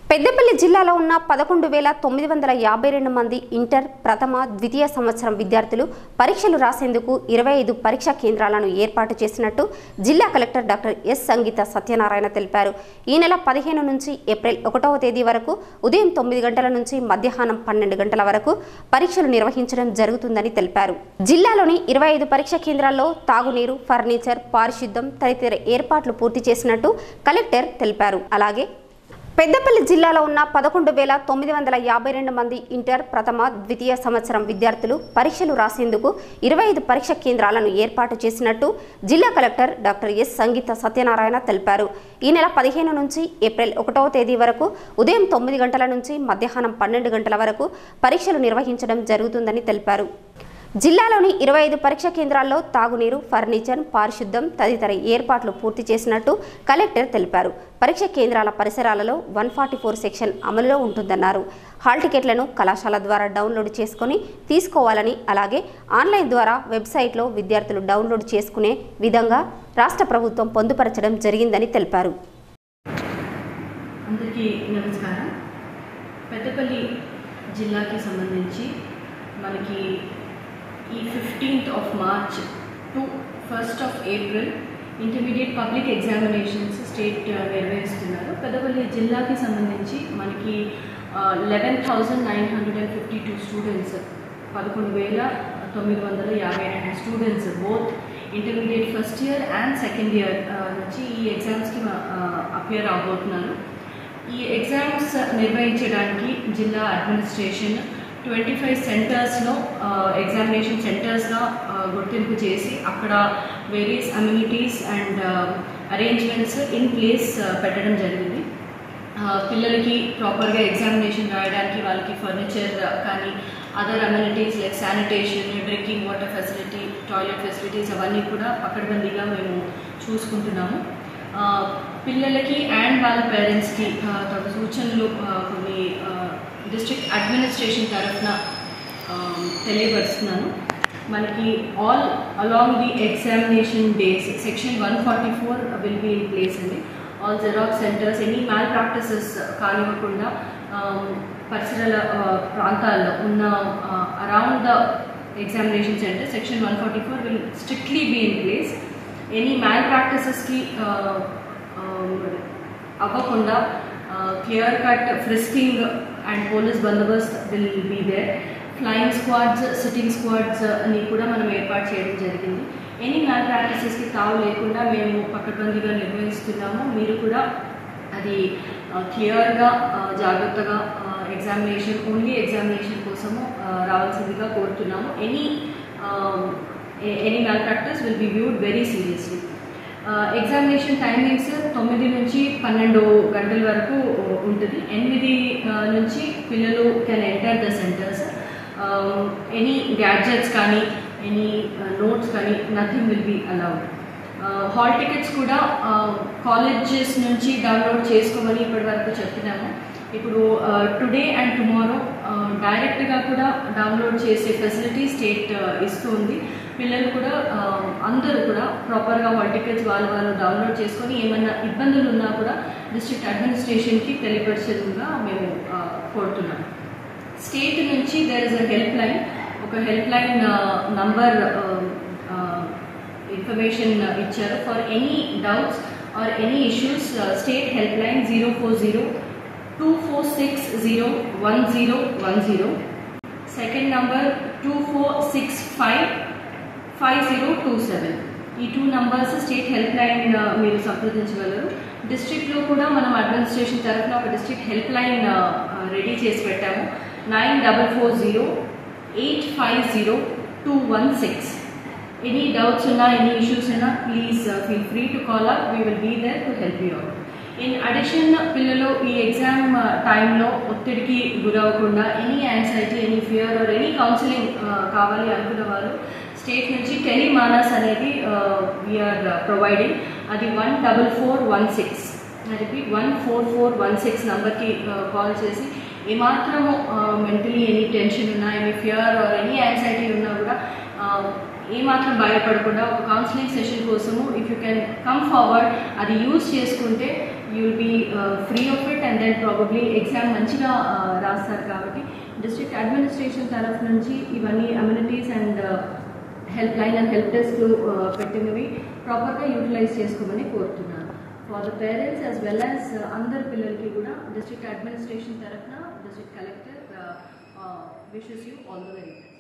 పెద్దపల్లి జిల్లాలో ఉన్న పదకొండు వేల తొమ్మిది వందల యాభై రెండు మంది ఇంటర్ ప్రథమ ద్వితీయ సంవత్సరం విద్యార్థులు పరీక్షలు రాసేందుకు ఇరవై ఐదు పరీక్షా కేంద్రాలను ఏర్పాటు చేసినట్టు జిల్లా collector doctor S Sangeetha Satyanarayana తెలిపారు ఈ నెల పదిహేను నుంచి ఏప్రిల్ ఒకటవ తేదీ వరకు ఉదయం తొమ్మిది గంటల నుంచి మధ్యాహ్నం పన్నెండు గంటల వరకు పరీక్షలు నిర్వహించడం జరుగుతుందని తెలిపారు జిల్లాలోని ఇరవై ఐదు పరీక్షా కేంద్రాల్లో తాగునీరు ఫర్నిచర్ పారిశుద్ధం తదితర ఏర్పాట్లు పూర్తి చేసినట్టు కలెక్టర్ తెలిపారు అలాగే పెద్దపల్లి జిల్లాలో ఉన్న పదకొండు వేల తొమ్మిది వందల యాభై రెండు మంది ఇంటర్ ప్రథమ ద్వితీయ సంవత్సరం విద్యార్థులు పరీక్షలు రాసేందుకు ఇరవై ఐదు పరీక్ష కేంద్రాలను ఏర్పాటు చేసినట్టు జిల్లా collector doctor S Sangeetha Satyanarayana తెలిపారు ఈ నెల పదిహేను నుంచి ఏప్రిల్ ఒకటవ తేదీ వరకు ఉదయం తొమ్మిది గంటల నుంచి మధ్యాహ్నం పన్నెండు గంటల వరకు పరీక్షలు నిర్వహించడం జరుగుతుందని తెలిపారు జిల్లాలోని ఇరవై ఐదు పరీక్ష కేంద్రాల్లో తాగునీరు ఫర్నిచర్ పారిశుద్ధం తదితర ఏర్పాట్లు పూర్తి చేసినట్టు కలెక్టర్ తెలిపారు పరీక్ష కేంద్రాల పరిసరాలలో వన్ ఫార్టీ ఫోర్ సెక్షన్ అమలులో ఉంటుందన్నారు హాల్ టికెట్లను కళాశాల ద్వారా డౌన్లోడ్ చేసుకొని తీసుకోవాలని అలాగే ఆన్లైన్ ద్వారా వెబ్సైట్లో విద్యార్థులు డౌన్లోడ్ చేసుకునే విధంగా రాష్ట్ర ప్రభుత్వం పొందుపరచడం జరిగిందని తెలిపారు అందరికీ నమస్కారం పెద్దపల్లి జిల్లాకి సంబంధించి మనకి ఈ fifteenth of March to first of April intermediate public examinations state నిర్వహిస్తున్నారు పెద్దపల్లి జిల్లాకి సంబంధించి మనకి eleven thousand nine hundred and fifty two students పదకొండు వేల తొమ్మిది వందల యాభై రెండు students both intermediate first year and second year నుంచి ఈ ఎగ్జామ్స్కి అపియర్ అవబోతున్నారు ఈ ఎగ్జామ్స్ నిర్వహించడానికి జిల్లా అడ్మినిస్ట్రేషన్ ట్వంటీ ఫైవ్ సెంటర్స్లో ఎగ్జామినేషన్ సెంటర్స్గా గుర్తింపు చేసి అక్కడ various amenities and arrangements in place పెట్టడం జరిగింది పిల్లలకి ప్రాపర్గా ఎగ్జామినేషన్ రాయడానికి వాళ్ళకి ఫర్నిచర్ కానీ other amenities like sanitation drinking water facility toilet facilities అవన్నీ కూడా పకడ్బందీగా మేము చూసుకుంటున్నాము పిల్లలకి అండ్ వాళ్ళ పేరెంట్స్కి తమ సూచనలు కొన్ని డిస్ట్రిక్ట్ అడ్మినిస్ట్రేషన్ తరఫున తెలియపరుస్తున్నాను మనకి all along the examination days section one forty four will be in place అండి all xerox centres any malpractices కానివ్వకుండా పరిసరాల ప్రాంతాల్లో ఉన్న around the examination centre section one forty four will strictly be in place any మ్యాల్ ప్రాక్టీసెస్కి అవ్వకుండా clear cut frisking and police బందోబస్త్ will be there flying squads sitting squads అని కూడా మనం ఏర్పాటు చేయడం జరిగింది ఎనీ మ్యాల్ ప్రాక్టీసెస్కి తావు లేకుండా మేము పకడ్బందీగా నిర్వహిస్తున్నాము మీరు కూడా అది క్లియర్గా జాగ్రత్తగా ఎగ్జామినేషన్ ఓన్లీ ఎగ్జామినేషన్ కోసము రావాల్సిందిగా కోరుతున్నాము any any malpractice will be viewed very seriously examination timings తొమ్మిది నుంచి పన్నెండు గంటల వరకు ఉంటుంది ఎనిమిది నుంచి పిల్లలు can enter the centres any gadgets కానీ ఎనీ నోట్స్ కానీ nothing will be allowed hall tickets కూడా కాలేజెస్ నుంచి డౌన్లోడ్ చేసుకోమని ఇప్పటి వరకు చెప్తున్నాము ఇప్పుడు టుడే అండ్ టుమారో డైరెక్ట్గా కూడా డౌన్లోడ్ చేసే ఫెసిలిటీ స్టేట్ ఇస్తుంది పిల్లలు కూడా అందరూ కూడా ప్రాపర్గా హాల్ టికెట్స్ వాళ్ళు వాళ్ళు డౌన్లోడ్ చేసుకొని ఏమైనా ఇబ్బందులు ఉన్నా కూడా డిస్ట్రిక్ట్ అడ్మినిస్ట్రేషన్కి తెలియపరిచేందుగా మేము కోరుతున్నాం స్టేట్ నుంచి there is a help line ఒక హెల్ప్ లైన్ నంబర్ ఇన్ఫర్మేషన్ ఇచ్చారు for any doubts or any issues state help line zero four zero two four six zero one zero one zero second number two four six five five zero two seven ఈ two numbers state help line మీరు సంప్రదించగలరు డిస్ట్రిక్ట్లో కూడా మనం administration తరఫున ఒక district help line ready చేసి పెట్టాము nine double four zero eight five zero two one six any doubts ఉన్నా ఎనీ ఇష్యూస్ ఉన్నా please feel free to call up we will be there to help you out in addition పిల్లలు ఈ exam టైంలో ఒత్తిడికి గురవ్వకుండా any anxiety any fear or any counselling కావాలి అనుకున్న వారు స్టేట్ నుంచి టెలిమానస్ అనేది వీఆర్ ప్రొవైడింగ్ అది one double four one six repeat one four four one six నెంబర్కి కాల్ చేసి ఏమాత్రము మెంటలీ ఎనీ టెన్షన్ ఉన్నా any fear or any anxiety ఉన్నా కూడా ఏమాత్రం భయపడకుండా ఒక కౌన్సిలింగ్ సెషన్ కోసము if you can come forward అది యూజ్ చేసుకుంటే you will be free of it and then probably exam మంచిగా uh, రాస్తారు కాబట్టి డిస్ట్రిక్ట్ అడ్మినిస్ట్రేషన్ తరఫు నుంచి ఇవన్నీ amenities and help line and help desk పెట్టినవి ప్రాపర్గా యూటిలైజ్ చేసుకోమని కోరుతున్నాను for the parents as well as అందరి పిల్లలకి కూడా డిస్ట్రిక్ట్ అడ్మినిస్ట్రేషన్ తరఫున district collector wishes you all the very best